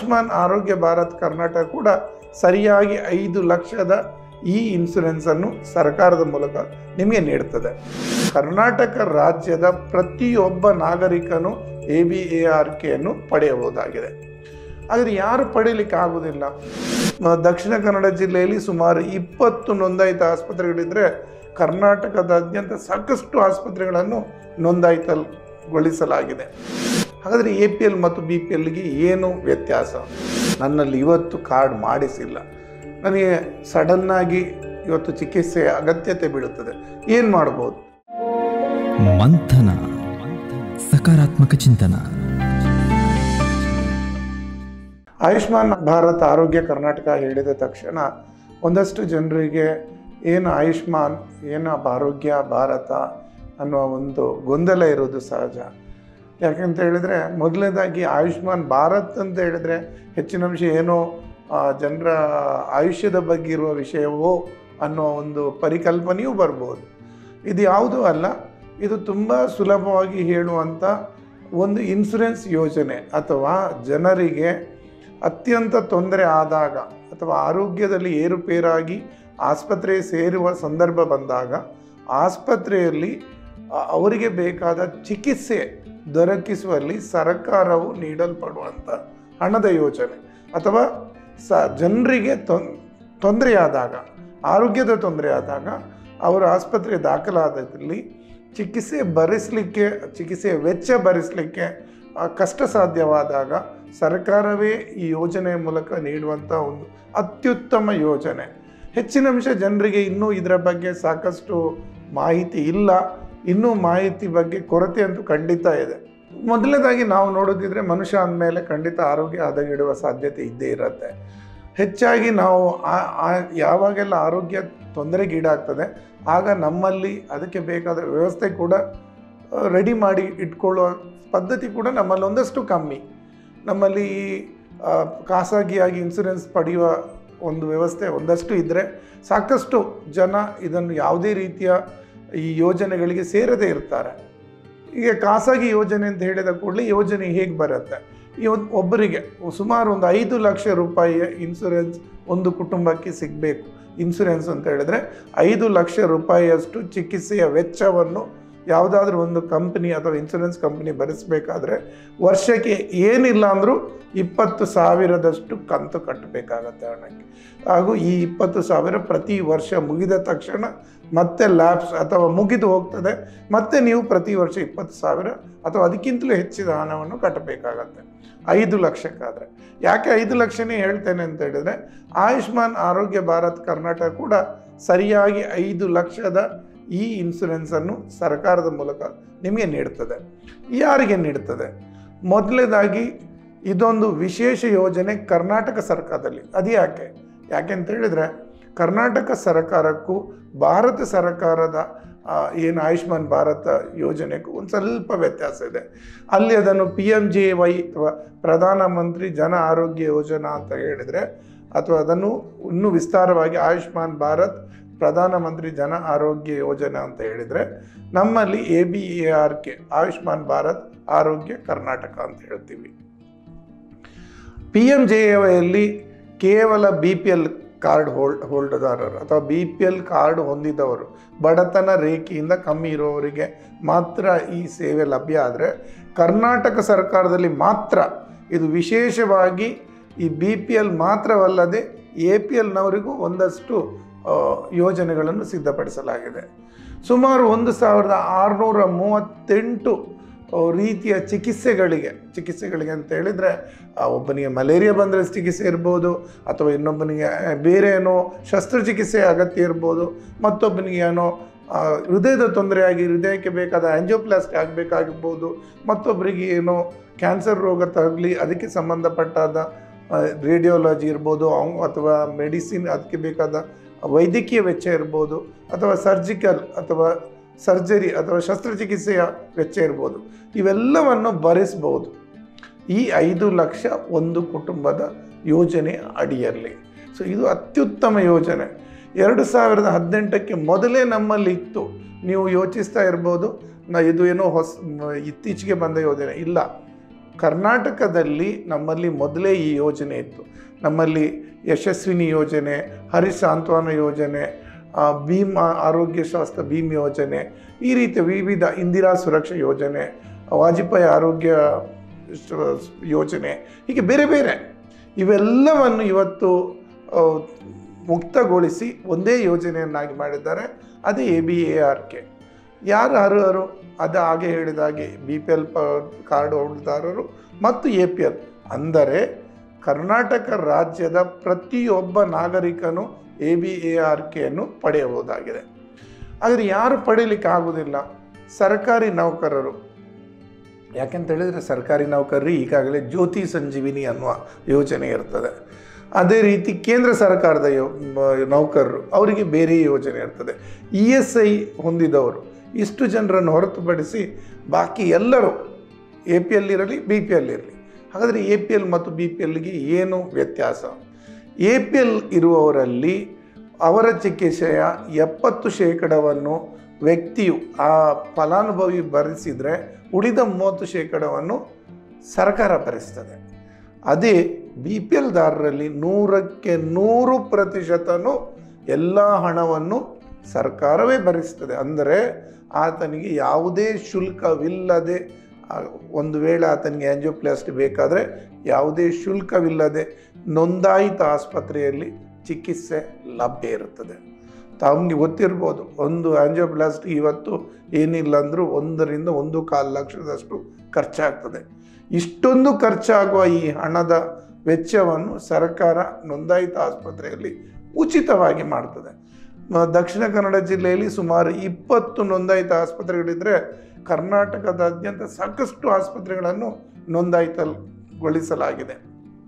ಆಯುಷ್ಮಾನ್ ಆರೋಗ್ಯ ಭಾರತ್ ಕರ್ನಾಟಕ ಕೂಡ ಸರಿಯಾಗಿ ಐದು ಲಕ್ಷದ ಈ ಇನ್ಸುರೆನ್ಸನ್ನು ಸರ್ಕಾರದ ಮೂಲಕ ನಿಮಗೆ ನೀಡ್ತದೆ ಕರ್ನಾಟಕ ರಾಜ್ಯದ ಪ್ರತಿಯೊಬ್ಬ ನಾಗರಿಕನು ಎ ಬಿ ಎ ಆರ್ ಕೆಯನ್ನು ಪಡೆಯಬಹುದಾಗಿದೆ ಆದರೆ ಯಾರು ಪಡೀಲಿಕ್ಕೆ ಆಗುವುದಿಲ್ಲ ಮ- ದಕ್ಷಿಣ ಕನ್ನಡ ಜಿಲ್ಲೆಯಲ್ಲಿ ಸುಮಾರು ಇಪ್ಪತ್ತು ನೋಂದಾಯಿತ ಆಸ್ಪತ್ರೆಗಳಿದ್ದರೆ ಕರ್ನಾಟಕದಾದ್ಯಂತ ಸಾಕಷ್ಟು ಆಸ್ಪತ್ರೆಗಳನ್ನು ನೋಂದಾಯಿತಗೊಳಿಸಲಾಗಿದೆ ಹಾಗಾದರೆ ಎ ಪಿ ಎಲ್ ಮತ್ತು ಬಿ ಪಿ ಎಲ್ಗೆ ಏನು ವ್ಯತ್ಯಾಸ ನನ್ನಲ್ಲಿ ಇವತ್ತು ಕಾರ್ಡ್ ಮಾಡಿಸಿಲ್ಲ ನನಗೆ ಸಡನ್ನಾಗಿ ಇವತ್ತು ಚಿಕಿತ್ಸೆಯ ಅಗತ್ಯತೆ ಬೀಳುತ್ತದೆ ಏನು ಮಾಡ್ಬೋದು ಮಂಥನ ಸಕಾರಾತ್ಮಕ ಚಿಂತನ ಆಯುಷ್ಮಾನ್ ಭಾರತ್ ಆರೋಗ್ಯ ಕರ್ನಾಟಕ ಹೇಳಿದ ತಕ್ಷಣ ಒಂದಷ್ಟು ಜನರಿಗೆ ಏನು ಆಯುಷ್ಮಾನ್ ಏನು ಆರೋಗ್ಯ ಭಾರತ ಅನ್ನುವ ಒಂದು ಗೊಂದಲ ಇರೋದು ಸಹಜ ಯಾಕಂತ ಹೇಳಿದರೆ ಮೊದಲನೇದಾಗಿ ಆಯುಷ್ಮಾನ್ ಭಾರತ್ ಅಂತ ಹೇಳಿದರೆ ಹೆಚ್ಚಿನ ಅಂಶ ಏನೋ ಆ, ಜನರ ಆಯುಷ್ಯದ ಬಗ್ಗೆ ಇರುವ ವಿಷಯವೋ ಅನ್ನೋ ಒಂದು ಪರಿಕಲ್ಪನೆಯೂ ಬರ್ಬೋದು ಇದು ಯಾವುದೂ ಅಲ್ಲ ಇದು ತುಂಬ ಸುಲಭವಾಗಿ ಹೇಳುವಂಥ ಒಂದು ಇನ್ಸುರೆನ್ಸ್ ಯೋಜನೆ ಅಥವಾ ಜನರಿಗೆ ಅತ್ಯಂತ ತೊಂದರೆ ಆದಾಗ ಅಥವಾ ಆರೋಗ್ಯದಲ್ಲಿ ಏರುಪೇರಾಗಿ ಆಸ್ಪತ್ರೆ ಸೇರುವ ಸಂದರ್ಭ ಬಂದಾಗ ಆಸ್ಪತ್ರೆಯಲ್ಲಿ ಅ- ಅವರಿಗೆ ಬೇಕಾದ ಚಿಕಿತ್ಸೆ ದೊರಕಿಸುವಲ್ಲಿ ಸರ್ಕಾರವು ನೀಡಲ್ಪಡುವಂಥ ಹಣದ ಯೋಜನೆ ಅಥವಾ ಸ ಜನರಿಗೆ ತೊಂದರೆಯಾದಾಗ ಆರೋಗ್ಯದ ತೊಂದರೆ ಆದಾಗ ಅವರು ಆಸ್ಪತ್ರೆ ದಾಖಲಾದಲ್ಲಿ ಚಿಕಿತ್ಸೆ ಭರಿಸಲಿಕ್ಕೆ ಚಿಕಿತ್ಸೆಯ ವೆಚ್ಚ ಭರಿಸಲಿಕ್ಕೆ ಆ, ಕಷ್ಟ ಸಾಧ್ಯವಾದಾಗ ಸರ್ಕಾರವೇ ಈ ಯೋಜನೆಯ ಮೂಲಕ ನೀಡುವಂಥ ಒಂದು ಅತ್ಯುತ್ತಮ ಯೋಜನೆ ಹೆಚ್ಚಿನ ಅಂಶ ಜನರಿಗೆ ಇನ್ನೂ ಇದರ ಬಗ್ಗೆ ಸಾಕಷ್ಟು ಮಾಹಿತಿ ಇಲ್ಲ ಇನ್ನೂ ಮಾಹಿತಿ ಬಗ್ಗೆ ಕೊರತೆ ಅಂತೂ ಖಂಡಿತ ಇದೆ ಮೊದಲನೇದಾಗಿ ನಾವು ನೋಡೋದಿದ್ರೆ ಮನುಷ್ಯ ಅಂದಮೇಲೆ ಖಂಡಿತ ಆರೋಗ್ಯ ಹದಗೆಡುವ ಸಾಧ್ಯತೆ ಇದ್ದೇ ಇರುತ್ತೆ ಹೆಚ್ಚಾಗಿ ನಾವು ಆ- ಆ- ಯಾವಾಗೆಲ್ಲ ಆರೋಗ್ಯ ತೊಂದರೆಗೀಡಾಗ್ತದೆ ಆಗ ನಮ್ಮಲ್ಲಿ ಅದಕ್ಕೆ ಬೇಕಾದ ವ್ಯವಸ್ಥೆ ಕೂಡ ರೆಡಿ ಮಾಡಿ ಇಟ್ಕೊಳ್ಳುವ ಪದ್ಧತಿ ಕೂಡ ನಮ್ಮಲ್ಲಿ ಒಂದಷ್ಟು ಕಮ್ಮಿ ನಮ್ಮಲ್ಲಿ ಈ ಆ, ಖಾಸಗಿಯಾಗಿ ಇನ್ಸೂರೆನ್ಸ್ ಪಡೆಯುವ ಒಂದು ವ್ಯವಸ್ಥೆ ಒಂದಷ್ಟು ಇದ್ದರೆ ಸಾಕಷ್ಟು ಜನ ಇದನ್ನು ಯಾವುದೇ ರೀತಿಯ ಈ ಯೋಜನೆಗಳಿಗೆ ಸೇರದೇ ಇರ್ತಾರೆ ಈಗ ಖಾಸಗಿ ಯೋಜನೆ ಅಂತ ಹೇಳಿದ ಕೂಡಲೇ ಯೋಜನೆ ಹೇಗೆ ಬರುತ್ತೆ ಈ ಒಂದ್- ಒಬ್ಬರಿಗೆ ಸುಮಾರು ಒಂದು ಐದು ಲಕ್ಷ ರೂಪಾಯಿಯ ಇನ್ಸೂರೆನ್ಸ್ ಒಂದು ಕುಟುಂಬಕ್ಕೆ ಸಿಗಬೇಕು ಇನ್ಸೂರೆನ್ಸ್ ಅಂತ ಹೇಳಿದ್ರೆ ಐದು ಲಕ್ಷ ರೂಪಾಯಿಯಷ್ಟು ಚಿಕಿತ್ಸೆಯ ವೆಚ್ಚವನ್ನು ಯಾವುದಾದ್ರೂ ಒಂದು ಕಂಪ್ನಿ ಅಥವಾ ಇನ್ಸೂರೆನ್ಸ್ ಕಂಪ್ನಿ ಭರಿಸಬೇಕಾದ್ರೆ ವರ್ಷಕ್ಕೆ ಏನಿಲ್ಲ ಅಂದರೂ ಇಪ್ಪತ್ತು ಸಾವಿರದಷ್ಟು ಕಂತು ಕಟ್ಟಬೇಕಾಗತ್ತೆ ಹಣಕ್ಕೆ ಹಾಗೂ ಈ ಇಪ್ಪತ್ತು ಸಾವಿರ ಪ್ರತಿ ವರ್ಷ ಮುಗಿದ ತಕ್ಷಣ ಮತ್ತೆ ಲ್ಯಾಬ್ಸ್ ಅಥವಾ ಮುಗಿದು ಹೋಗ್ತದೆ ಮತ್ತೆ ನೀವು ಪ್ರತಿ ವರ್ಷ ಇಪ್ಪತ್ತು ಸಾವಿರ ಅಥವಾ ಅದಕ್ಕಿಂತಲೂ ಹೆಚ್ಚಿನ ಹಣವನ್ನು ಕಟ್ಟಬೇಕಾಗತ್ತೆ ಐದು ಲಕ್ಷಕ್ಕಾದರೆ ಯಾಕೆ ಐದು ಲಕ್ಷನೇ ಹೇಳ್ತೇನೆ ಅಂತ ಹೇಳಿದ್ರೆ ಆಯುಷ್ಮಾನ್ ಆರೋಗ್ಯ ಭಾರತ್ ಕರ್ನಾಟಕ ಕೂಡ ಸರಿಯಾಗಿ ಐದು ಲಕ್ಷದ ಈ ಇನ್ಸುರೆನ್ಸನ್ನು ಸರ್ಕಾರದ ಮೂಲಕ ನಿಮಗೆ ನೀಡ್ತದೆ ಯಾರಿಗೆ ನೀಡ್ತದೆ ಮೊದಲನೇದಾಗಿ ಇದೊಂದು ವಿಶೇಷ ಯೋಜನೆ ಕರ್ನಾಟಕ ಸರ್ಕಾರದಲ್ಲಿ ಅದು ಯಾಕೆ ಯಾಕೆ ಅಂತ ಹೇಳಿದರೆ ಕರ್ನಾಟಕ ಸರ್ಕಾರಕ್ಕೂ ಭಾರತ ಸರ್ಕಾರದ ಆ, ಏನು ಆಯುಷ್ಮಾನ್ ಭಾರತ ಯೋಜನೆಗೂ ಒಂದು ಸ್ವಲ್ಪ ವ್ಯತ್ಯಾಸ ಇದೆ ಅಲ್ಲಿ ಅದನ್ನು ಪಿ ಎಮ್ ಜೆ ವೈ ಅಥವಾ ಪ್ರಧಾನಮಂತ್ರಿ ಜನ ಆರೋಗ್ಯ ಯೋಜನಾ ಅಂತ ಹೇಳಿದರೆ ಅಥವಾ ಅದನ್ನು ಇನ್ನೂ ವಿಸ್ತಾರವಾಗಿ ಆಯುಷ್ಮಾನ್ ಭಾರತ್ ಪ್ರಧಾನಮಂತ್ರಿ ಜನ ಆರೋಗ್ಯ ಯೋಜನೆ ಅಂತ ಹೇಳಿದರೆ ನಮ್ಮಲ್ಲಿ A B A R K Ayushman Bharat Arogya Karnataka ಅಂತ ಹೇಳ್ತೀವಿ ಪಿ ಎಮ್ ಜೆ ವೈಯಲ್ಲಿ ಕೇವಲ B P L card hold ಹೋಲ್ಡದಾರರು ಅಥವಾ ಬಿ ಪಿ ಎಲ್ ಕಾರ್ಡ್ ಹೊಂದಿದವರು ಬಡತನ ರೇಖೆಯಿಂದ ಕಮ್ಮಿ ಇರೋವರಿಗೆ ಮಾತ್ರ ಈ ಸೇವೆ ಲಭ್ಯ ಆದರೆ ಕರ್ನಾಟಕ ಸರ್ಕಾರದಲ್ಲಿ ಮಾತ್ರ ಇದು ವಿಶೇಷವಾಗಿ ಈ ಬಿ ಪಿ ಎಲ್ ಮಾತ್ರವಲ್ಲದೆ ಎ ಪಿ ಎಲ್ನವರಿಗೂ ಒಂದಷ್ಟು ಆ, ಯೋಜನೆಗಳನ್ನು ಸಿದ್ಧಪಡಿಸಲಾಗಿದೆ ಸುಮಾರು ಒಂದು ಸಾವಿರದ ಆರುನೂರ ಮೂವತ್ತೆಂಟು ಆ, ರೀತಿಯ ಚಿಕಿತ್ಸೆಗಳಿಗೆ ಚಿಕಿತ್ಸೆಗಳಿಗೆ ಅಂತ ಹೇಳಿದರೆ ಒಬ್ಬನಿಗೆ ಮಲೇರಿಯಾ ಬಂದರೆ ಚಿಕಿತ್ಸೆ ಇರ್ಬೋದು ಅಥವಾ ಇನ್ನೊಬ್ಬನಿಗೆ ಆ, ಬೇರೆ ಏನೋ ಶಸ್ತ್ರಚಿಕಿತ್ಸೆ ಅಗತ್ಯ ಇರ್ಬೋದು ಮತ್ತೊಬ್ಬನಿಗೆ ಏನೋ ಆ, ಹೃದಯದ ತೊಂದರೆಯಾಗಿ ಹೃದಯಕ್ಕೆ ಬೇಕಾದ ಆಂಜಿಯೋಪ್ಲಾಸ್ಟಿ ಆಗಬೇಕಾಗಿರ್ಬೋದು ಮತ್ತೊಬ್ಬರಿಗೆ ಏನೋ ಕ್ಯಾನ್ಸರ್ ರೋಗ ತಗಲಿ ಅದಕ್ಕೆ ಸಂಬಂಧಪಟ್ಟಾದ ರೇಡಿಯೋಲಜಿ ಇರ್ಬೋದು ಅವ್- ಅಥವಾ ಮೆಡಿಸಿನ್ ಅದಕ್ಕೆ ಬೇಕಾದ ವೈದ್ಯಕೀಯ ವೆಚ್ಚ ಇರ್ಬೋದು ಅಥವಾ ಸರ್ಜಿಕಲ್ ಅಥವಾ ಸರ್ಜರಿ ಅಥವಾ ಶಸ್ತ್ರಚಿಕಿತ್ಸೆಯ ವೆಚ್ಚ ಇರ್ಬೋದು ಇವೆಲ್ಲವನ್ನು ಭರಿಸ್ಬೋದು ಈ ಐದು ಲಕ್ಷ ಒಂದು ಕುಟುಂಬದ ಯೋಜನೆ ಅಡಿಯಲ್ಲಿ ಸೊ ಇದು ಅತ್ಯುತ್ತಮ ಯೋಜನೆ ಎರಡು ಸಾವಿರದ ಹದಿನೆಂಟಕ್ಕೆ ಮೊದಲೇ ನಮ್ಮಲ್ಲಿ ಇತ್ತು ನೀವು ಯೋಚಿಸ್ತಾ ಇರ್ಬೋದು ನಾ ಇದು ಏನೋ ಹೊಸ ಮ- ಇತ್ತೀಚೆಗೆ ಬಂದ ಯೋಜನೆ ಇಲ್ಲ ಕರ್ನಾಟಕದಲ್ಲಿ ನಮ್ಮಲ್ಲಿ ಮೊದಲೇ ಈ ಯೋಜನೆ ಇತ್ತು ನಮ್ಮಲ್ಲಿ ಯಶಸ್ವಿನಿ ಯೋಜನೆ ಹರಿತ್ ಸಾಂತ್ವನ ಯೋಜನೆ ಆ, ಭೀಮ್ ಆ- ಆರೋಗ್ಯ ಶಾಸ್ತ್ರ ಭೀಮ್ ಯೋಜನೆ ಈ ರೀತಿಯ ವಿವಿಧ ಇಂದಿರಾ ಸುರಕ್ಷಾ ಯೋಜನೆ ವಾಜಪೇಯಿ ಆರೋಗ್ಯ ಶ- ಯೋಜನೆ ಹೀಗೆ ಬೇರೆ ಬೇರೆ ಇವೆಲ್ಲವನ್ನು ಇವತ್ತು ಆ, ಮುಕ್ತಗೊಳಿಸಿ ಒಂದೇ ಯೋಜನೆಯನ್ನಾಗಿ ಮಾಡಿದ್ದಾರೆ ಅದೇ A B A R K ಯಾರು ಅರ್ಹರು ಅದು ಹಾಗೆ ಹೇಳಿದ ಹಾಗೆ ಬಿ ಪಿ ಎಲ್ ಪ ಕಾರ್ಡ್ ಹೋಲ್ದಾರರು ಮತ್ತು ಎ ಪಿ ಎಲ್ ಅಂದರೆ ಕರ್ನಾಟಕ ರಾಜ್ಯದ ಪ್ರತಿಯೊಬ್ಬ ನಾಗರಿಕನು ಎ ಬಿ ಎ ಆರ್ ಕೆಯನ್ನು ಪಡೆಯಬಹುದಾಗಿದೆ ಆದರೆ ಯಾರು ಪಡೀಲಿಕ್ಕೆ ಆಗುವುದಿಲ್ಲ ಸರ್ಕಾರಿ ನೌಕರರು ಯಾಕೆಂತ ಹೇಳಿದರೆ ಸರ್ಕಾರಿ ನೌಕರರಿಗೆ ಈಗಾಗಲೇ ಜ್ಯೋತಿ ಸಂಜೀವಿನಿ ಅನ್ನುವ ಯೋಜನೆ ಇರ್ತದೆ ಅದೇ ರೀತಿ ಕೇಂದ್ರ ಸರ್ಕಾರದ ಯೋ ಮ- ನೌಕರರು ಅವರಿಗೆ ಬೇರೆ ಯೋಜನೆ ಇರ್ತದೆ ಇ ಎಸ್ ಐ ಹೊಂದಿದವರು ಇಷ್ಟು ಜನರನ್ನು ಹೊರತುಪಡಿಸಿ ಬಾಕಿ ಎಲ್ಲರೂ ಎ ಪಿ ಎಲ್ ಇರಲಿ ಬಿ ಪಿ ಎಲ್ ಇರಲಿ ಹಾಗಾದರೆ ಎ ಪಿ ಎಲ್ ಮತ್ತು ಬಿ ಪಿ ಎಲ್ಗೆ ಏನು ವ್ಯತ್ಯಾಸ ಎ ಪಿ ಎಲ್ ಇರುವವರಲ್ಲಿ ಅವರ ಚಿಕಿತ್ಸೆಯ ಎಪ್ಪತ್ತು ಶೇಕಡವನ್ನು ವ್ಯಕ್ತಿಯು ಆ ಫಲಾನುಭವಿ ಭರಿಸಿದರೆ ಉಳಿದ ಮೂವತ್ತು ಶೇಕಡವನ್ನು ಸರ್ಕಾರ ಭರಿಸ್ತದೆ ಅದೇ ಬಿ ಪಿ ಎಲ್ದಾರರಲ್ಲಿ ನೂರಕ್ಕೆ ನೂರು ಪ್ರತಿಶತನು ಎಲ್ಲ ಹಣವನ್ನು ಸರ್ಕಾರವೇ ಭರಿಸ್ತದೆ ಅಂದರೆ ಆತನಿಗೆ ಯಾವುದೇ ಶುಲ್ಕವಿಲ್ಲದೆ ಆ, ಒಂದು ವೇಳೆ ಆತನಿಗೆ ಆಂಜಿಯೋಪ್ಲಾಸ್ಟಿ ಬೇಕಾದರೆ ಯಾವುದೇ ಶುಲ್ಕವಿಲ್ಲದೆ ನೋಂದಾಯಿತ ಆಸ್ಪತ್ರೆಯಲ್ಲಿ ಚಿಕಿತ್ಸೆ ಲಭ್ಯ ಇರುತ್ತದೆ ತಮಗೆ ಗೊತ್ತಿರ್ಬೋದು ಒಂದು ಆಂಜಿಯೋಪ್ಲಾಸ್ಟಿ ಇವತ್ತು ಏನಿಲ್ಲ ಅಂದರೂ ಒಂದರಿಂದ ಒಂದು ಕಾಲು ಲಕ್ಷದಷ್ಟು ಖರ್ಚಾಗ್ತದೆ ಇಷ್ಟೊಂದು ಖರ್ಚಾಗುವ ಈ ಹಣದ ವೆಚ್ಚವನ್ನು ಸರ್ಕಾರ ನೋಂದಾಯಿತ ಆಸ್ಪತ್ರೆಯಲ್ಲಿ ಉಚಿತವಾಗಿ ಮಾಡ್ತದೆ ಮ- ದಕ್ಷಿಣ ಕನ್ನಡ ಜಿಲ್ಲೆಯಲ್ಲಿ ಸುಮಾರು ಇಪ್ಪತ್ತು ನೋಂದಾಯಿತ ಆಸ್ಪತ್ರೆಗಳಿದ್ದರೆ ಕರ್ನಾಟಕದಾದ್ಯಂತ ಸಾಕಷ್ಟು ಆಸ್ಪತ್ರೆಗಳನ್ನು ನೋಂದಾಯಿತಗೊಳಿಸಲಾಗಿದೆ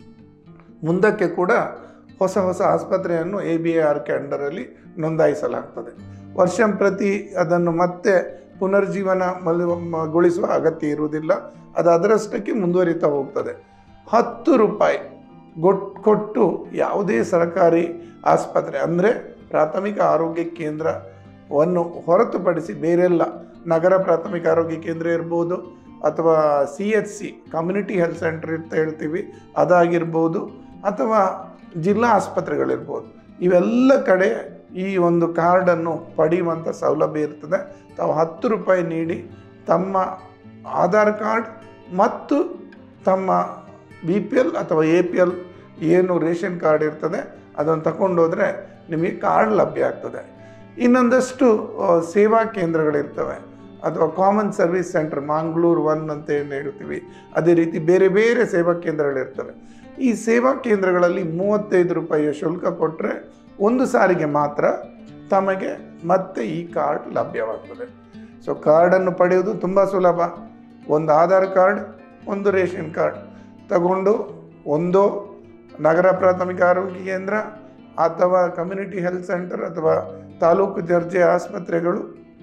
ಮುಂದಕ್ಕೆ ಕೂಡ ಹೊಸ ಹೊಸ ಆಸ್ಪತ್ರೆಯನ್ನು A B A R K ಅಂಡರಲ್ಲಿ ನೋಂದಾಯಿಸಲಾಗ್ತದೆ ವರ್ಷ ಪ್ರತಿ ಅದನ್ನು ಮತ್ತೆ ಪುನರ್ಜೀವನ ಮಲು- ಗೊಳಿಸುವ ಅಗತ್ಯ ಇರುವುದಿಲ್ಲ ಅದು ಅದರಷ್ಟಕ್ಕೆ ಮುಂದುವರಿತಾ ಹೋಗ್ತದೆ ಹತ್ತು ರೂಪಾಯಿ ಗೊಟ್ ಕೊಟ್ಟು ಯಾವುದೇ ಸರ್ಕಾರಿ ಆಸ್ಪತ್ರೆ ಅಂದರೆ ಪ್ರಾಥಮಿಕ ಆರೋಗ್ಯ ಕೇಂದ್ರವನ್ನು ಹೊರತುಪಡಿಸಿ ಬೇರೆಲ್ಲ ನಗರ ಪ್ರಾಥಮಿಕ ಆರೋಗ್ಯ ಕೇಂದ್ರ ಇರ್ಬೋದು ಅಥವಾ C H C community health centre ಅಂತ ಹೇಳ್ತೀವಿ ಅದಾಗಿರ್ಬೋದು ಅಥವಾ ಜಿಲ್ಲಾ ಆಸ್ಪತ್ರೆಗಳಿರ್ಬೋದು ಇವೆಲ್ಲ ಕಡೆ ಈ ಒಂದು ಕಾರ್ಡನ್ನು ಪಡೆಯುವಂಥ ಸೌಲಭ್ಯ ಇರ್ತದೆ ತಾವು ಹತ್ತು ರೂಪಾಯಿ ನೀಡಿ ತಮ್ಮ ಆಧಾರ್ ಕಾರ್ಡ್ ಮತ್ತು ತಮ್ಮ ಬಿ ಪಿ ಎಲ್ ಅಥವಾ ಎ ಪಿ ಎಲ್ ಏನು ರೇಷನ್ ಕಾರ್ಡ್ ಇರ್ತದೆ ಅದನ್ನು ತಗೊಂಡೋದ್ರೆ ನಿಮಗೆ ಕಾರ್ಡ್ ಲಭ್ಯ ಆಗ್ತದೆ ಇನ್ನೊಂದಷ್ಟು ಆ, ಸೇವಾ ಕೇಂದ್ರಗಳಿರ್ತವೆ ಅಥವಾ common service centre Mangaluru one ಅಂತ ಏನು ಹೇಳ್ತೀವಿ ಅದೇ ರೀತಿ ಬೇರೆ ಬೇರೆ ಸೇವಾ ಕೇಂದ್ರಗಳಿರ್ತವೆ ಈ ಸೇವಾ ಕೇಂದ್ರಗಳಲ್ಲಿ ಮೂವತ್ತೈದು ರೂಪಾಯಿಯ ಶುಲ್ಕ ಕೊಟ್ಟರೆ ಒಂದು ಸಾರಿಗೆ ಮಾತ್ರ ತಮಗೆ ಮತ್ತೆ ಈ ಕಾರ್ಡ್ ಲಭ್ಯವಾಗ್ತದೆ ಸೊ ಕಾರ್ಡನ್ನು ಪಡೆಯೋದು ತುಂಬ ಸುಲಭ ಒಂದು ಆಧಾರ್ ಕಾರ್ಡ್ ಒಂದು ರೇಷನ್ ಕಾರ್ಡ್ ತಗೊಂಡು ಒಂದು ನಗರ ಪ್ರಾಥಮಿಕ ಆರೋಗ್ಯ ಕೇಂದ್ರ ಅಥವಾ ಕಮ್ಯುನಿಟಿ ಹೆಲ್ತ್ ಸೆಂಟರ್ ಅಥವಾ ತಾಲೂಕು ದರ್ಜೆ ಆಸ್ಪತ್ರೆಗಳು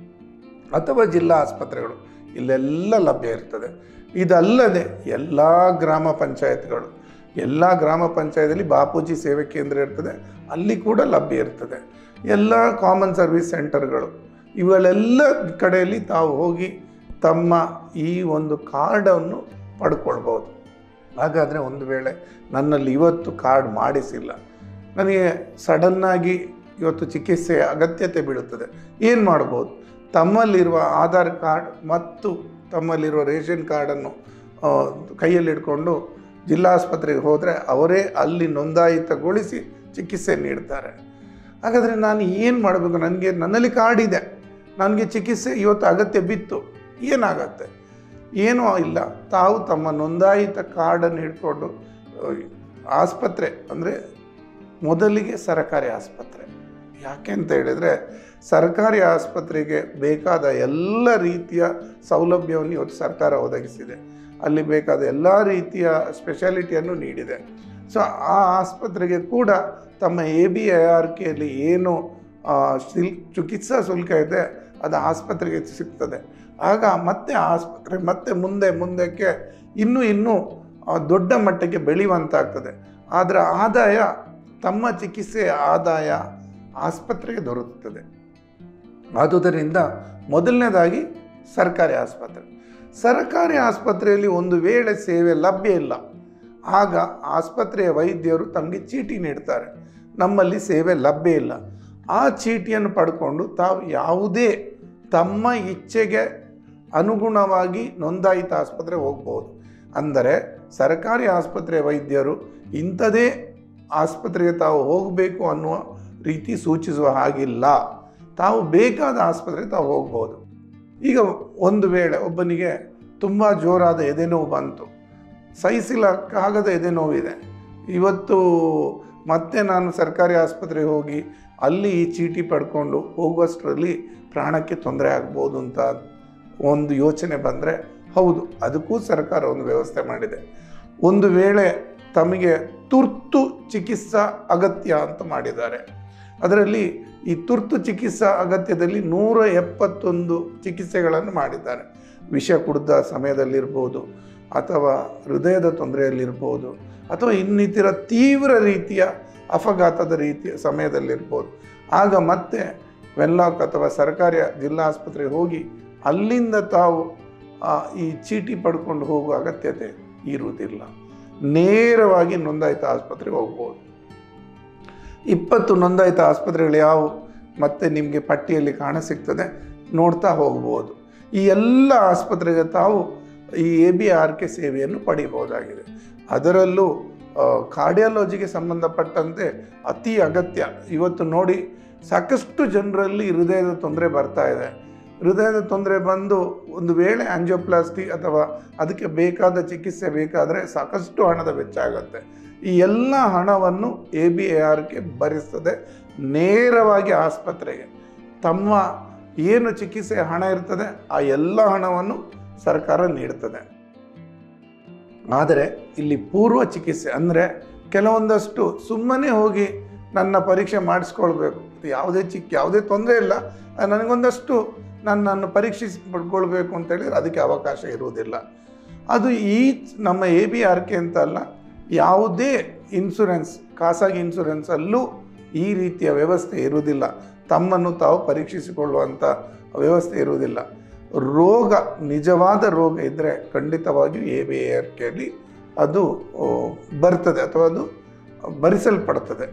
ಅಥವಾ ಜಿಲ್ಲಾ ಆಸ್ಪತ್ರೆಗಳು ಇಲ್ಲೆಲ್ಲ ಲಭ್ಯ ಇರ್ತದೆ ಇದಲ್ಲದೆ ಎಲ್ಲ ಗ್ರಾಮ ಪಂಚಾಯತ್ಗಳು ಎಲ್ಲ ಗ್ರಾಮ ಪಂಚಾಯತಲ್ಲಿ ಬಾಪೂಜಿ ಸೇವೆ ಕೇಂದ್ರ ಇರ್ತದೆ ಅಲ್ಲಿ ಕೂಡ ಲಭ್ಯ ಇರ್ತದೆ ಎಲ್ಲ ಕಾಮನ್ ಸರ್ವಿಸ್ ಸೆಂಟರ್ಗಳು ಇವುಗಳೆಲ್ಲ ಕಡೆಯಲ್ಲಿ ತಾವು ಹೋಗಿ ತಮ್ಮ ಈ ಒಂದು ಕಾರ್ಡನ್ನು ಪಡ್ಕೊಳ್ಬೋದು ಹಾಗಾದರೆ ಒಂದು ವೇಳೆ ನನ್ನಲ್ಲಿ ಇವತ್ತು ಕಾರ್ಡ್ ಮಾಡಿಸಿಲ್ಲ ನನಗೆ ಸಡನ್ನಾಗಿ ಇವತ್ತು ಚಿಕಿತ್ಸೆಯ ಅಗತ್ಯತೆ ಬೀಳುತ್ತದೆ ಏನು ಮಾಡ್ಬೋದು ತಮ್ಮಲ್ಲಿರುವ ಆಧಾರ್ ಕಾರ್ಡ್ ಮತ್ತು ತಮ್ಮಲ್ಲಿರುವ ರೇಷನ್ ಕಾರ್ಡನ್ನು ಆ, ಕೈಯಲ್ಲಿಟ್ಕೊಂಡು ಜಿಲ್ಲಾಸ್ಪತ್ರೆಗೆ ಹೋದರೆ ಅವರೇ ಅಲ್ಲಿ ನೋಂದಾಯಿತಗೊಳಿಸಿ ಚಿಕಿತ್ಸೆ ನೀಡ್ತಾರೆ ಹಾಗಾದರೆ ನಾನು ಏನು ಮಾಡಬೇಕು ನನಗೆ ನನ್ನಲ್ಲಿ ಕಾರ್ಡ್ ಇದೆ ನನಗೆ ಚಿಕಿತ್ಸೆ ಇವತ್ತು ಅಗತ್ಯ ಬಿತ್ತು ಏನಾಗತ್ತೆ ಏನೂ ಇಲ್ಲ ತಾವು ತಮ್ಮ ನೋಂದಾಯಿತ ಕಾರ್ಡನ್ನು ಹಿಡ್ಕೊಂಡು ಆ, ಆಸ್ಪತ್ರೆ ಅಂದರೆ ಮೊದಲಿಗೆ ಸರಕಾರಿ ಆಸ್ಪತ್ರೆ ಯಾಕೆ ಅಂತ ಹೇಳಿದರೆ ಸರ್ಕಾರಿ ಆಸ್ಪತ್ರೆಗೆ ಬೇಕಾದ ಎಲ್ಲ ರೀತಿಯ ಸೌಲಭ್ಯವನ್ನು ಇವತ್ತು ಸರ್ಕಾರ ಒದಗಿಸಿದೆ ಅಲ್ಲಿ ಬೇಕಾದ ಎಲ್ಲ ರೀತಿಯ ಸ್ಪೆಷಾಲಿಟಿಯನ್ನು ನೀಡಿದೆ ಸೊ ಆ ಆಸ್ಪತ್ರೆಗೆ ಕೂಡ ತಮ್ಮ ಎ ಬಿ ಐ ಆರ್ ಕೆಯಲ್ಲಿ ಏನು ಆ, ಶಿಲ್ ಚಿಕಿತ್ಸಾ ಶುಲ್ಕ ಇದೆ ಅದು ಆಸ್ಪತ್ರೆಗೆ ಸಿಗ್ತದೆ ಆಗ ಮತ್ತೆ ಆಸ್ಪತ್ರೆ ಮತ್ತೆ ಮುಂದೆ ಮುಂದಕ್ಕೆ ಇನ್ನೂ ಇನ್ನೂ ಆ, ದೊಡ್ಡ ಮಟ್ಟಕ್ಕೆ ಬೆಳೆಯುವಂತಾಗ್ತದೆ ಅದರ ಆದಾಯ ತಮ್ಮ ಚಿಕಿತ್ಸೆಯ ಆದಾಯ ಆಸ್ಪತ್ರೆಗೆ ದೊರಕುತ್ತದೆ ಆದುದರಿಂದ ಮೊದಲನೇದಾಗಿ ಸರ್ಕಾರಿ ಆಸ್ಪತ್ರೆ ಸರ್ಕಾರಿ ಆಸ್ಪತ್ರೆಯಲ್ಲಿ ಒಂದು ವೇಳೆ ಸೇವೆ ಲಭ್ಯ ಇಲ್ಲ ಆಗ ಆಸ್ಪತ್ರೆಯ ವೈದ್ಯರು ತಮಗೆ ಚೀಟಿ ನೀಡ್ತಾರೆ ನಮ್ಮಲ್ಲಿ ಸೇವೆ ಲಭ್ಯ ಇಲ್ಲ ಆ ಚೀಟಿಯನ್ನು ಪಡ್ಕೊಂಡು ತಾವು ಯಾವುದೇ ತಮ್ಮ ಇಚ್ಛೆಗೆ ಅನುಗುಣವಾಗಿ ನೋಂದಾಯಿತ ಆಸ್ಪತ್ರೆ ಹೋಗ್ಬೋದು ಅಂದರೆ ಸರ್ಕಾರಿ ಆಸ್ಪತ್ರೆಯ ವೈದ್ಯರು ಇಂಥದೇ ಆಸ್ಪತ್ರೆಗೆ ತಾವು ಹೋಗಬೇಕು ಅನ್ನುವ ರೀತಿ ಸೂಚಿಸುವ ಹಾಗಿಲ್ಲ ತಾವು ಬೇಕಾದ ಆಸ್ಪತ್ರೆಗೆ ತಾವು ಹೋಗ್ಬೋದು ಈಗ ಒಂದು ವೇಳೆ ಒಬ್ಬನಿಗೆ ತುಂಬ ಜೋರಾದ ಎದೆನೋವು ಬಂತು ಸಹಿಸಲಿಕ್ಕಾಗದ ಎದೆನೋವಿದೆ ಇವತ್ತು ಮತ್ತೆ ನಾನು ಸರ್ಕಾರಿ ಆಸ್ಪತ್ರೆಗೆ ಹೋಗಿ ಅಲ್ಲಿ ಈ ಚೀಟಿ ಪಡ್ಕೊಂಡು ಹೋಗುವಷ್ಟರಲ್ಲಿ ಪ್ರಾಣಕ್ಕೆ ತೊಂದರೆ ಆಗ್ಬೋದು ಅಂತ ಒಂದು ಯೋಚನೆ ಬಂದರೆ ಹೌದು ಅದಕ್ಕೂ ಸರ್ಕಾರ ಒಂದು ವ್ಯವಸ್ಥೆ ಮಾಡಿದೆ ಒಂದು ವೇಳೆ ತಮಗೆ ತುರ್ತು ಚಿಕಿತ್ಸಾ ಅಗತ್ಯ ಅಂತ ಮಾಡಿದ್ದಾರೆ ಅದರಲ್ಲಿ ಈ ತುರ್ತು ಚಿಕಿತ್ಸಾ ಅಗತ್ಯದಲ್ಲಿ ನೂರ ಎಪ್ಪತ್ತೊಂದು ಚಿಕಿತ್ಸೆಗಳನ್ನು ಮಾಡಿದ್ದಾರೆ ವಿಷ ಕುಡಿದ ಸಮಯದಲ್ಲಿರ್ಬೋದು ಅಥವಾ ಹೃದಯದ ತೊಂದರೆಯಲ್ಲಿರ್ಬೋದು ಅಥವಾ ಇನ್ನಿತರ ತೀವ್ರ ರೀತಿಯ ಅಪಘಾತದ ರೀತಿಯ ಸಮಯದಲ್ಲಿರ್ಬೋದು ಆಗ ಮತ್ತೆ ವೆನ್ಲಾಕ್ ಅಥವಾ ಸರ್ಕಾರಿ ಜಿಲ್ಲಾ ಆಸ್ಪತ್ರೆಗೆ ಹೋಗಿ ಅಲ್ಲಿಂದ ತಾವು ಆ, ಈ ಚೀಟಿ ಪಡ್ಕೊಂಡು ಹೋಗುವ ಅಗತ್ಯತೆ ಇರುವುದಿಲ್ಲ ನೇರವಾಗಿ ನೋಂದಾಯಿತ ಆಸ್ಪತ್ರೆಗೆ ಹೋಗ್ಬೋದು ಇಪ್ಪತ್ತು ನೋಂದಾಯಿತ ಆಸ್ಪತ್ರೆಗಳು ಯಾವುವು ಮತ್ತೆ ನಿಮಗೆ ಪಟ್ಟಿಯಲ್ಲಿ ಕಾಣಸಿಗ್ತದೆ ನೋಡ್ತಾ ಹೋಗ್ಬೋದು ಈ ಎಲ್ಲ ಆಸ್ಪತ್ರೆಗೆ ತಾವು ಈ ಎ ಬಿ ಆರ್ ಕೆ ಸೇವೆಯನ್ನು ಪಡಿಬಹುದಾಗಿದೆ ಅದರಲ್ಲೂ ಕಾರ್ಡಿಯಾಲಜಿಗೆ ಸಂಬಂಧಪಟ್ಟಂತೆ ಅತಿ ಅಗತ್ಯ ಇವತ್ತು ನೋಡಿ ಸಾಕಷ್ಟು ಜನರಲ್ಲಿ ಹೃದಯದ ತೊಂದರೆ ಬರ್ತಾ ಇದೆ ಹೃದಯದ ತೊಂದರೆ ಬಂದು ಒಂದು ವೇಳೆ ಆಂಜಿಯೋಪ್ಲಾಸ್ಟಿ ಅಥವಾ ಅದಕ್ಕೆ ಬೇಕಾದ ಚಿಕಿತ್ಸೆ ಬೇಕಾದರೆ ಸಾಕಷ್ಟು ಹಣದ ವೆಚ್ಚ ಆಗುತ್ತೆ ಈ ಎಲ್ಲ ಹಣವನ್ನು ಎ ಬಿ ಎ ಆರ್ಗೆ ಭರಿಸ್ತದೆ ನೇರವಾಗಿ ಆಸ್ಪತ್ರೆಗೆ ತಮ್ಮ ಏನು ಚಿಕಿತ್ಸೆ ಹಣ ಇರ್ತದೆ ಆ ಎಲ್ಲ ಹಣವನ್ನು ಸರ್ಕಾರ ನೀಡ್ತದೆ ಆದರೆ ಇಲ್ಲಿ ಪೂರ್ವ ಚಿಕಿತ್ಸೆ ಅಂದರೆ ಕೆಲವೊಂದಷ್ಟು ಸುಮ್ಮನೆ ಹೋಗಿ ನನ್ನ ಪರೀಕ್ಷೆ ಮಾಡಿಸ್ಕೊಳ್ಬೇಕು ಯಾವುದೇ ಚಿಕ್ಕ ಯಾವುದೇ ತೊಂದರೆ ಇಲ್ಲ ನನಗೊಂದಷ್ಟು ನನ್ನನ್ನು ಪರೀಕ್ಷಿಸಿ ಪಡ್ಕೊಳ್ಬೇಕು ಅಂತೇಳಿದ್ರೆ ಅದಕ್ಕೆ ಅವಕಾಶ ಇರುವುದಿಲ್ಲ ಅದು ಈ ನಮ್ಮ ಎ ಬಿ ಆರ್ ಕೆ ಅಂತ ಅಲ್ಲ ಯಾವುದೇ ಇನ್ಶೂರೆನ್ಸ್ ಖಾಸಗಿ ಇನ್ಶೂರೆನ್ಸಲ್ಲೂ ಈ ರೀತಿಯ ವ್ಯವಸ್ಥೆ ಇರುವುದಿಲ್ಲ ತಮ್ಮನ್ನು ತಾವು ಪರೀಕ್ಷಿಸಿಕೊಳ್ಳುವಂಥ ವ್ಯವಸ್ಥೆ ಇರುವುದಿಲ್ಲ ರೋಗ ನಿಜವಾದ ರೋಗ ಇದ್ದರೆ ಖಂಡಿತವಾಗಿಯೂ ಎ ಬಿ ಆರ್ ಕೆಯಲ್ಲಿ ಅದು ಓ, ಬರ್ತದೆ ಅಥವಾ ಅದು ಭರಿಸಲ್ಪಡ್ತದೆ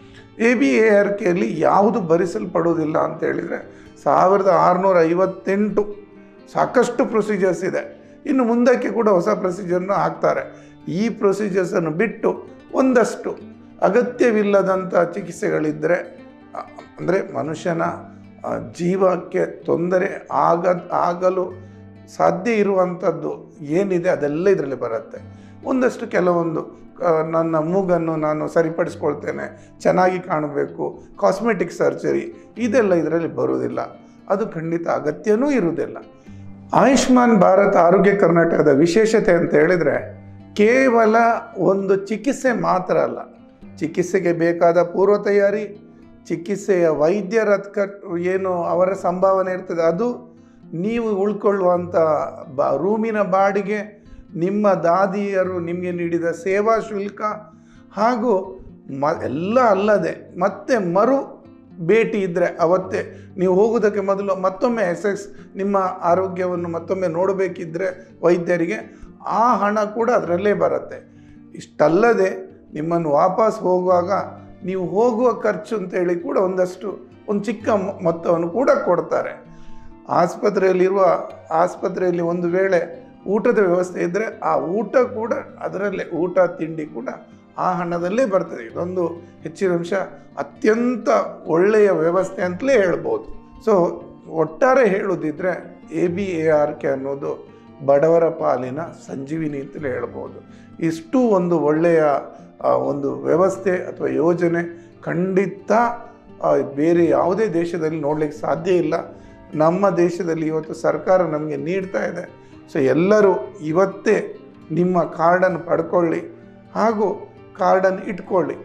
ಎ ಬಿ ಎ ಆರ್ ಕೆಯಲ್ಲಿ ಯಾವುದು ಭರಿಸಲ್ಪಡುವುದಿಲ್ಲ ಅಂತ ಹೇಳಿದರೆ ಸಾವಿರದ ಆರುನೂರ ಐವತ್ತೆಂಟು ಸಾಕಷ್ಟು ಪ್ರೊಸೀಜರ್ಸ್ ಇದೆ ಇನ್ನು ಮುಂದಕ್ಕೆ ಕೂಡ ಹೊಸ ಪ್ರೊಸೀಜರ್ನ ಹಾಕ್ತಾರೆ ಈ ಪ್ರೊಸೀಜರ್ಸನ್ನು ಬಿಟ್ಟು ಒಂದಷ್ಟು ಅಗತ್ಯವಿಲ್ಲದಂಥ ಚಿಕಿತ್ಸೆಗಳಿದ್ದರೆ ಅಂದರೆ ಮನುಷ್ಯನ ಆ, ಜೀವಕ್ಕೆ ತೊಂದರೆ ಆಗ ಆಗಲು ಸಾಧ್ಯ ಇರುವಂಥದ್ದು ಏನಿದೆ ಅದೆಲ್ಲ ಇದರಲ್ಲಿ ಬರುತ್ತೆ ಒಂದಷ್ಟು ಕೆಲವೊಂದು ಆ, ನನ್ನ ಮೂಗನ್ನು ನಾನು ಸರಿಪಡಿಸ್ಕೊಳ್ತೇನೆ ಚೆನ್ನಾಗಿ ಕಾಣಬೇಕು ಕಾಸ್ಮೆಟಿಕ್ ಸರ್ಜರಿ ಇದೆಲ್ಲ ಇದರಲ್ಲಿ ಬರುವುದಿಲ್ಲ ಅದು ಖಂಡಿತ ಅಗತ್ಯನೂ ಇರುವುದಿಲ್ಲ ಆಯುಷ್ಮಾನ್ ಭಾರತ್ ಆರೋಗ್ಯ ಕರ್ನಾಟಕದ ವಿಶೇಷತೆ ಅಂತ ಹೇಳಿದರೆ ಕೇವಲ ಒಂದು ಚಿಕಿತ್ಸೆ ಮಾತ್ರ ಅಲ್ಲ ಚಿಕಿತ್ಸೆಗೆ ಬೇಕಾದ ಪೂರ್ವ ತಯಾರಿ ಚಿಕಿತ್ಸೆಯ ವೈದ್ಯರ ಕ ಏನು ಅವರ ಸಂಭಾವನೆ ಇರ್ತದೆ ಅದು ನೀವು ಉಳ್ಕೊಳ್ಳುವಂಥ ಬ ರೂಮಿನ ಬಾಡಿಗೆ ನಿಮ್ಮ ದಾದಿಯರು ನಿಮಗೆ ನೀಡಿದ ಸೇವಾ ಶುಲ್ಕ ಹಾಗೂ ಮ ಎಲ್ಲ ಅಲ್ಲದೆ ಮತ್ತೆ ಮರು ಭೇಟಿ ಇದ್ದರೆ ಅವತ್ತೇ ನೀವು ಹೋಗೋದಕ್ಕೆ ಮೊದಲು ಮತ್ತೊಮ್ಮೆ ಎಸ್ ಎಸ್ ನಿಮ್ಮ ಆರೋಗ್ಯವನ್ನು ಮತ್ತೊಮ್ಮೆ ನೋಡಬೇಕಿದ್ದರೆ ವೈದ್ಯರಿಗೆ ಆ ಹಣ ಕೂಡ ಅದರಲ್ಲೇ ಬರುತ್ತೆ ಇಷ್ಟಲ್ಲದೆ ನಿಮ್ಮನ್ನು ವಾಪಸ್ ಹೋಗುವಾಗ ನೀವು ಹೋಗುವ ಖರ್ಚು ಅಂತೇಳಿ ಕೂಡ ಒಂದಷ್ಟು ಒಂದು ಚಿಕ್ಕ ಮೊ- ಮೊತ್ತವನ್ನು ಕೂಡ ಕೊಡ್ತಾರೆ ಆಸ್ಪತ್ರೆಯಲ್ಲಿರುವ ಆಸ್ಪತ್ರೆಯಲ್ಲಿ ಒಂದು ವೇಳೆ ಊಟದ ವ್ಯವಸ್ಥೆ ಇದ್ದರೆ ಆ ಊಟ ಕೂಡ ಅದರಲ್ಲೇ ಊಟ ತಿಂಡಿ ಕೂಡ ಆ ಹಣದಲ್ಲೇ ಬರ್ತದೆ ಇದೊಂದು ಹೆಚ್ಚಿನ ಅಂಶ ಅತ್ಯಂತ ಒಳ್ಳೆಯ ವ್ಯವಸ್ಥೆ ಅಂತಲೇ ಹೇಳ್ಬೋದು ಸೊ ಒಟ್ಟಾರೆ ಹೇಳೋದಿದ್ರೆ A B A R K ಅನ್ನೋದು ಬಡವರ ಪಾಲಿನ ಸಂಜೀವಿನಿ ಅಂತಲೇ ಹೇಳ್ಬೋದು ಇಷ್ಟು ಒಂದು ಒಳ್ಳೆಯ ಆ, ಒಂದು ವ್ಯವಸ್ಥೆ ಅಥವಾ ಯೋಜನೆ ಖಂಡಿತ ಆ, ಬೇರೆ ಯಾವುದೇ ದೇಶದಲ್ಲಿ ನೋಡಲಿಕ್ಕೆ ಸಾಧ್ಯ ಇಲ್ಲ ನಮ್ಮ ದೇಶದಲ್ಲಿ ಇವತ್ತು ಸರ್ಕಾರ ನಮಗೆ ನೀಡ್ತಾ ಇದೆ ಸೊ ಎಲ್ಲರೂ ಇವತ್ತೇ ನಿಮ್ಮ ಕಾರ್ಡನ್ನು ಪಡ್ಕೊಳ್ಳಿ ಹಾಗೂ ಕಾರ್ಡನ್ನು ಇಟ್ಕೊಳ್ಳಿ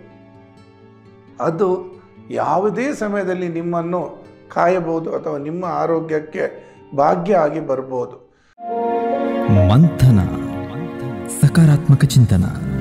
ಅದು ಯಾವುದೇ ಸಮಯದಲ್ಲಿ ನಿಮ್ಮನ್ನು ಕಾಯಬಹುದು ಅಥವಾ ನಿಮ್ಮ ಆರೋಗ್ಯಕ್ಕೆ ಭಾಗ್ಯ ಆಗಿ ಬರ್ಬೋದು ಮಂಥನ ಸಕಾರಾತ್ಮಕ ಚಿಂತನ